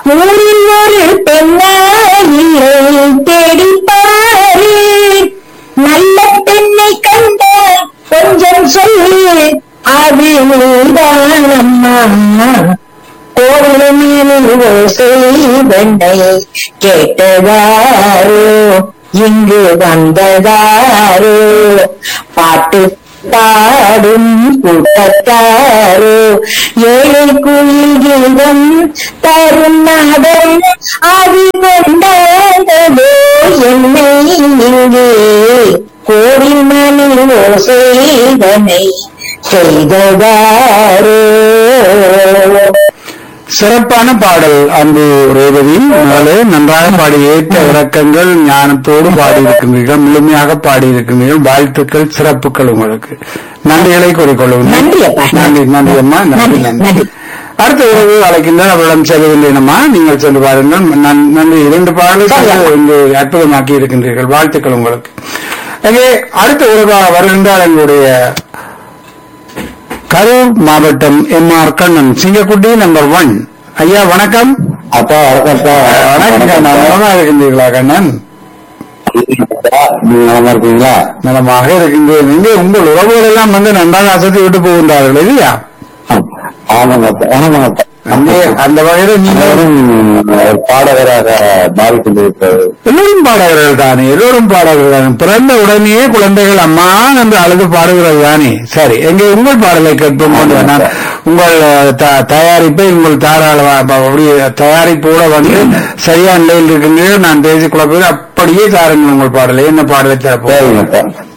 ஊரில் ஒரு பெண்ணாயிலே தேடிப்பாரு நல்ல பெண்ணை கண்டால் கொஞ்சம் சொல்லு அது நீதானம்மா கோவிலில் ஓசை வெண்ணை கேட்டதாரோ இங்கு வந்ததாரோ பாட்டு பாடும் கூட்டத்தாரோ ஏழை குயில் கீதம் தரும் நாதம் அது கொண்டாடதோ என்னை இங்கே கோவில் மணி ஓசைதனை செய்ததாரோ சிறப்பான பாடல் அன்பு ரேவதி நாளே நன்றாக பாடி ஏற்ற இறக்கங்கள் ஞானத்தோடு பாடியிருக்கின்றீர்கள் முழுமையாக பாடியிருக்கின்றீர்கள் வாழ்த்துக்கள் சிறப்புகள் உங்களுக்கு நன்றிகளை கூறிக்கொள்ளுங்கள் நன்றி அப்பா. நன்றி நன்றி அம்மா நன்றி நன்றி, நன்றி நன்றி. அடுத்த உறவு அழைக்கின்றார் அவரிடம் செல்கின்றேனம்மா நீங்கள் சென்று பாருங்கள் நன்- நன்றி இரண்டு பாடல்கள் சரி. இங்கு அற்புதமாக்கி இருக்கின்றீர்கள் வாழ்த்துக்கள் உங்களுக்கு எனவே அடுத்த உறவாக வருகின்றார் எங்களுடைய கரூர் மாவட்டம் எம் ஆர் கண்ணன் சிங்கக்குட்டி நம்பர் ஒன் ஐயா வணக்கம் அப்பா வணக்கம்ப்பா வணக்கம் கண்ணன் நலமா இருக்கின்றீர்களா கண்ணன் நீங்க நலமா இருக்கீங்களா நலமாக இருக்கின்றேன் இங்கே உங்கள் உறவுகள் எல்லாம் வந்து நன்றாக அசத்தி விட்டு போகின்றார்கள் இல்லையா ஆமாங்கப்பா ஆமாங்கப்பா அங்கே அந்த வகையில் நீங்கள் அவரும் பாடகராக மாறிக்கொண்டிருக்கிறார் எல்லோரும் பாடகர்கள் தானே எல்லோரும் பாடகர்கள் தானே பிறந்த உடனேயே குழந்தைகள் அம்மா என்று அழுது பாடுகிறது தானே சரி எங்கே உங்கள் பாடலை கேட்போம் கொண்டு நான் உங்கள் அஹ், த- தயாரிப்பை உங்கள் தாராள அப்படி தயாரிப்போட வந்து சரியான நிலையில் இருக்கின்றீர்கள் நான் பேசி குழப்பத்தில் அப்படியே தாருங்கள் உங்கள் பாடலை என்ன பாடலை தரப்போம் சரிங்கப்பா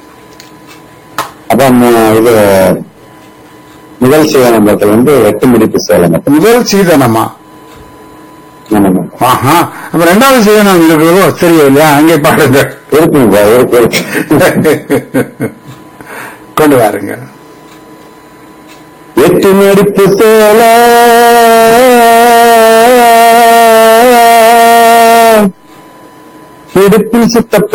அப்ப ம- இது முதல் சிவனம்பரத்தில் வந்து எட்டு முடிப்பு சேலம் முதல் சீதனமா ஆமாங்கப்பா. ஆஹா அப்ப ரெண்டாவது சீதனம் இருக்கிறதோ தெரியல இல்லையா அங்கே பாடுங்கள் இருக்குங்கப்பா இருக்கு இருக்கு கொண்டு வாருங்க எட்டு நடிப்பு சேல இடுப்பில் சுத்தப்ப